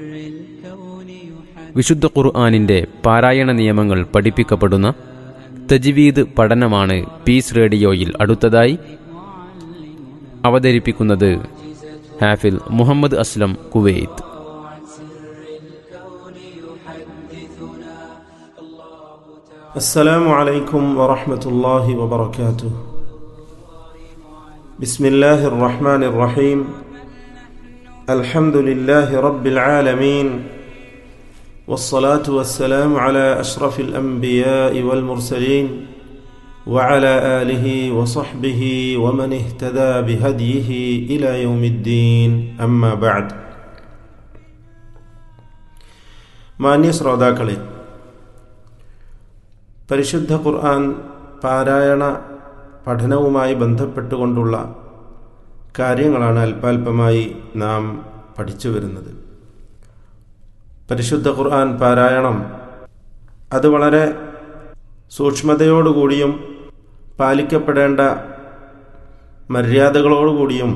വിശുദ്ധ ഖുർആാനിന്റെ പാരായണ നിയമങ്ങൾ പഠിപ്പിക്കപ്പെടുന്ന തജ്വീദ് പഠനമാണ് പീസ് റേഡിയോയിൽ അടുത്തതായി അവതരിപ്പിക്കുന്നത് ഹാഫിൽ മുഹമ്മദ് അസ്ലം കുവൈത്ത് السلام عليكم ورحمة الله وبركاته بسم الله الرحمن الرحيم الحمد لله رب العالمين والصلاة والسلام على أشرف الأنبياء والمرسلين وعلى آله وصحبه ومن اهتدى بهديه إلى يوم الدين أما بعد മാന്യ ശ്രോതാക്കളെ പരിശുദ്ധ ഖുർആൻ പാരായണ പഠനവുമായി ബന്ധപ്പെട്ടുകൊണ്ടുള്ള കാര്യങ്ങളാണ് അല്പാൽപമായി നാം പഠിച്ചു വരുന്നത് പരിശുദ്ധ ഖുർആൻ പാരായണം അത് വളരെ സൂക്ഷ്മതയോടുകൂടിയും പാലിക്കപ്പെടേണ്ട മര്യാദകളോടുകൂടിയും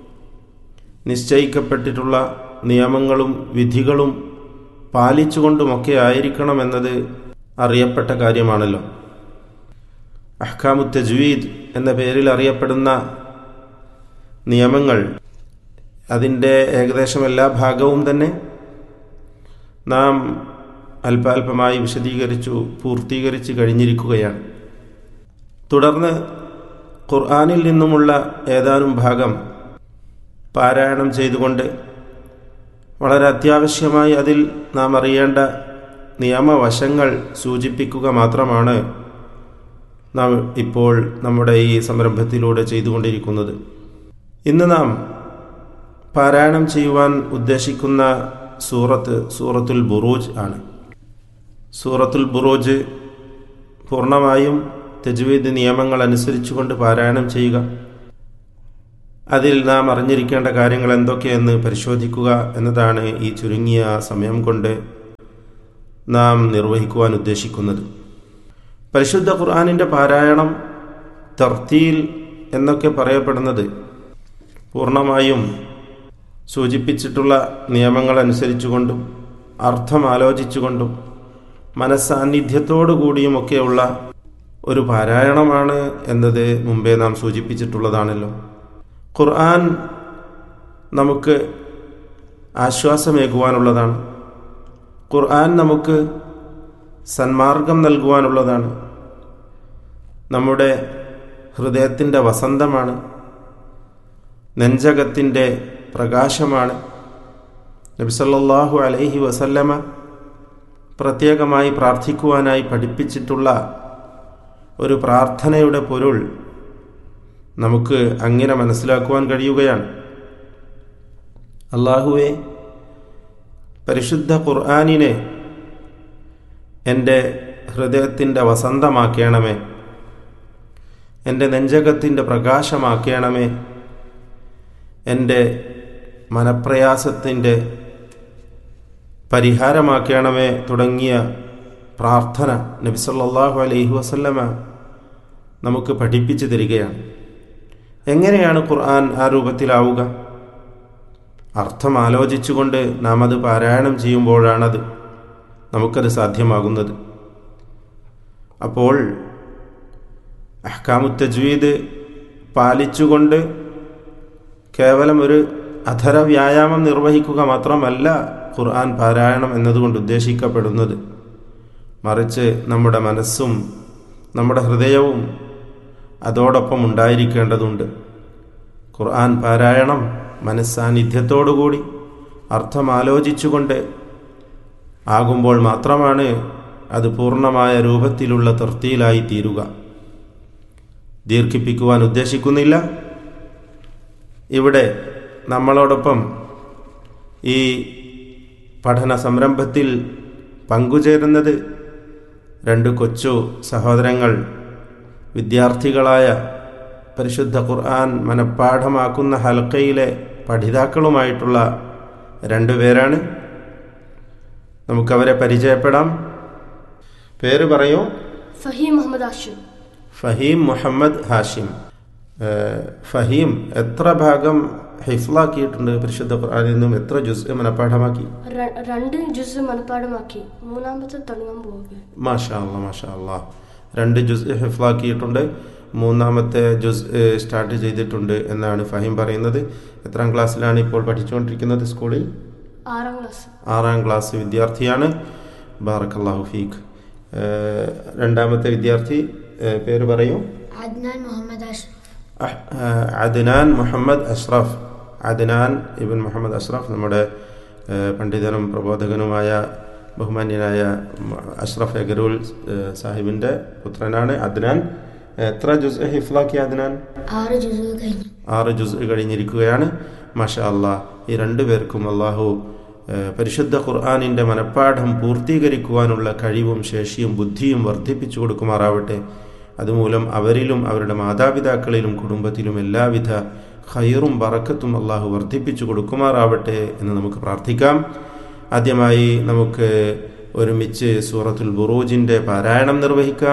നിശ്ചയിക്കപ്പെട്ടിട്ടുള്ള നിയമങ്ങളും വിധികളും പാലിച്ചുകൊണ്ടുമൊക്കെ ആയിരിക്കണമെന്നത് അറിയപ്പെട്ട കാര്യമാണല്ലോ അഹ്കാമു തജ്വീദ് എന്ന പേരിൽ അറിയപ്പെടുന്ന നിയമങ്ങൾ അതിൻ്റെ ഏകദേശം എല്ലാ ഭാഗവും തന്നെ നാം അല്പാൽപമായി വിശദീകരിച്ചു പൂർത്തീകരിച്ച് കഴിഞ്ഞിരിക്കുകയാണ് തുടർന്ന് ഖുർആാനിൽ നിന്നുമുള്ള ഏതാനും ഭാഗം പാരായണം ചെയ്തുകൊണ്ട് വളരെ അത്യാവശ്യമായി അതിൽ നാം അറിയേണ്ട നിയമവശങ്ങൾ സൂചിപ്പിക്കുക മാത്രമാണ് നാം ഇപ്പോൾ നമ്മുടെ ഈ സംരംഭത്തിലൂടെ ചെയ്തുകൊണ്ടിരിക്കുന്നത് ഇന്ന് നാം പാരായണം ചെയ്യുവാൻ ഉദ്ദേശിക്കുന്ന സൂറത്ത് സൂറത്തുൽ ബുറൂജ് ആണ് സൂറത്തുൽ ബുറൂജ് പൂർണ്ണമായും തെജ്വീദ് നിയമങ്ങൾ അനുസരിച്ചുകൊണ്ട് പാരായണം ചെയ്യുക അതിൽ നാം അറിഞ്ഞിരിക്കേണ്ട കാര്യങ്ങൾ എന്തൊക്കെയെന്ന് പരിശോധിക്കുക എന്നതാണ് ഈ ചുരുങ്ങിയ സമയം കൊണ്ട് നാം നിർവഹിക്കുവാൻ ഉദ്ദേശിക്കുന്നത് പരിശുദ്ധ ഖുർആാനിൻ്റെ പാരായണം തർത്തീൽ എന്നൊക്കെ പറയപ്പെടുന്നത് പൂർണ്ണമായും സൂചിപ്പിച്ചിട്ടുള്ള നിയമങ്ങൾ അനുസരിച്ചുകൊണ്ടും അർത്ഥം ആലോചിച്ചുകൊണ്ടും മനസ്സാന്നിധ്യത്തോടു കൂടിയുമൊക്കെയുള്ള ഒരു പാരായണമാണ് എന്നത് മുമ്പേ നാം സൂചിപ്പിച്ചിട്ടുള്ളതാണല്ലോ ഖുർആൻ നമുക്ക് ആശ്വാസമേകുവാനുള്ളതാണ് ഖുർആൻ നമുക്ക് സന്മാർഗം നൽകുവാനുള്ളതാണ് നമ്മുടെ ഹൃദയത്തിൻ്റെ വസന്തമാണ് നെഞ്ചകത്തിൻ്റെ പ്രകാശമാണ് നബിസല്ലാഹു അലൈഹി വസല്ലമ പ്രത്യേകമായി പ്രാർത്ഥിക്കുവാനായി പഠിപ്പിച്ചിട്ടുള്ള ഒരു പ്രാർത്ഥനയുടെ പൊരുൾ നമുക്ക് അങ്ങനെ മനസ്സിലാക്കുവാൻ കഴിയുകയാണ് അള്ളാഹുവെ പരിശുദ്ധ ഖുർആാനിനെ എൻ്റെ ഹൃദയത്തിൻ്റെ വസന്തമാക്കണമേ എൻ്റെ നെഞ്ചകത്തിൻ്റെ പ്രകാശമാക്കണമേ എൻ്റെ മനപ്രയാസത്തിൻ്റെ പരിഹാരമാക്കണമേ തുടങ്ങിയ പ്രാർത്ഥന നബിസല്ലാഹു അലൈഹി വസല്ലമ നമുക്ക് പഠിപ്പിച്ചു തരികയാണ് എങ്ങനെയാണ് ഖുർആൻ ആ രൂപത്തിലാവുക അർത്ഥം ആലോചിച്ചുകൊണ്ട് നാം അത് പാരായണം ചെയ്യുമ്പോഴാണത് നമുക്കത് സാധ്യമാകുന്നത് അപ്പോൾ അഹ്കാമു തജ്വീദ് പാലിച്ചുകൊണ്ട് കേവലം ഒരു അധര വ്യായാമം നിർവഹിക്കുക മാത്രമല്ല ഖുർആൻ പാരായണം എന്നതുകൊണ്ട് ഉദ്ദേശിക്കപ്പെടുന്നത് മറിച്ച് നമ്മുടെ മനസ്സും നമ്മുടെ ഹൃദയവും അതോടൊപ്പം ഉണ്ടായിരിക്കേണ്ടതുണ്ട് ഖുർആൻ പാരായണം മനസ്സാന്നിധ്യത്തോടുകൂടി അർത്ഥമാലോചിച്ചുകൊണ്ട് ആകുമ്പോൾ മാത്രമാണ് അത് പൂർണ്ണമായ രൂപത്തിലുള്ള തൃപ്തിയിലായി തീരുക ദീർഘിപ്പിക്കുവാൻ ഉദ്ദേശിക്കുന്നില്ല ഇവിടെ നമ്മളോടൊപ്പം ഈ പഠന സംരംഭത്തിൽ പങ്കുചേരുന്നത് രണ്ട് കൊച്ചു സഹോദരങ്ങൾ വിദ്യാർത്ഥികളായ പരിശുദ്ധ ഖുർആൻ മനഃപ്പാഠമാക്കുന്ന ഹൽക്കയിലെ പഠിതാക്കളുമായിട്ടുള്ള രണ്ടുപേരാണ് നമുക്കവരെ പരിചയപ്പെടാം പേര് പറയൂ ഫഹീം മുഹമ്മദ് ആഷിം ഫഹീം മുഹമ്മദ് ഹാഷിം ഏഹ്, ഫഹീം എത്ര ഭാഗം ഹിഫ്ലാക്കിയിട്ടുണ്ട് പരിശുദ്ധ ഖുർആനിൽ നിന്നും എത്ര ജുസ് മനഃപ്പാഠമാക്കി ര- രണ്ട് ജ്യൂസ് മനഃപ്പാടമാക്കി മൂന്നാമത്തെ തുടങ്ങാൻ പോവുകയാണ് മാഷാ അല്ലാ മാഷാ അല്ലാ രണ്ട് ജുസ് ഹിഫ്ലാക്കിയിട്ടുണ്ട് മൂന്നാമത്തെ ജുസ് ഏഹ്, സ്റ്റാർട്ട് ചെയ്തിട്ടുണ്ട് എന്നാണ് ഫഹീം പറയുന്നത് എത്രാം ക്ലാസ്സിലാണ് ഇപ്പോൾ പഠിച്ചുകൊണ്ടിരിക്കുന്നത് സ്കൂളിൽ ആറാം ക്ലാസ് ആറാം ക്ലാസ് വിദ്യാർത്ഥിയാണ് ബാറക്കല്ലാഹു ഫീഖ് ഏഹ്, രണ്ടാമത്തെ വിദ്യാർത്ഥി ഏഹ്, പേര് പറയൂ عدنان محمد أشرف അഹ്- ആഹ് അദ്നാൻ മുഹമ്മദ് അഷ്റഫ് അദ്നാൻ ഇബൻ മുഹമ്മദ് അഷ്റഫ് നമ്മുടെ ഏഹ്, പണ്ഡിതനും പ്രബോധകനുമായ ബഹുമാന്യനായ മ- അഷ്റഫ് എഗരൂൽ ഏഹ്, സാഹിബിന്റെ പുത്രനാണ് അദ്നാൻ എത്ര ജുസ് ഹിഫ്ലാക്കി അദ്നാൻ ആറ് ജുസുകൾ കഴിഞ്ഞു ആറ് ജുസ് കഴിഞ്ഞിരിക്കുകയാണ് മാഷാ അല്ലാ ഈ രണ്ടു പേർക്കും അള്ളാഹു ഏഹ്, പരിശുദ്ധ ഖുർആാനിൻ്റെ മനഃപ്പാഠം പൂർത്തീകരിക്കുവാനുള്ള കഴിവും ശേഷിയും ബുദ്ധിയും വർദ്ധിപ്പിച്ചു കൊടുക്കുമാറാവട്ടെ അതുമൂലം അവരിലും അവരുടെ മാതാപിതാക്കളിലും കുടുംബത്തിലും എല്ലാവിധ ഖൈറും ബറക്കത്തും അള്ളാഹു വർദ്ധിപ്പിച്ചു കൊടുക്കുമാറാവട്ടെ എന്ന് നമുക്ക് പ്രാർത്ഥിക്കാം ആദ്യമായി നമുക്ക് ഒരുമിച്ച് സൂറത്തുൽ ബുറൂജിൻ്റെ പാരായണം നിർവഹിക്കാം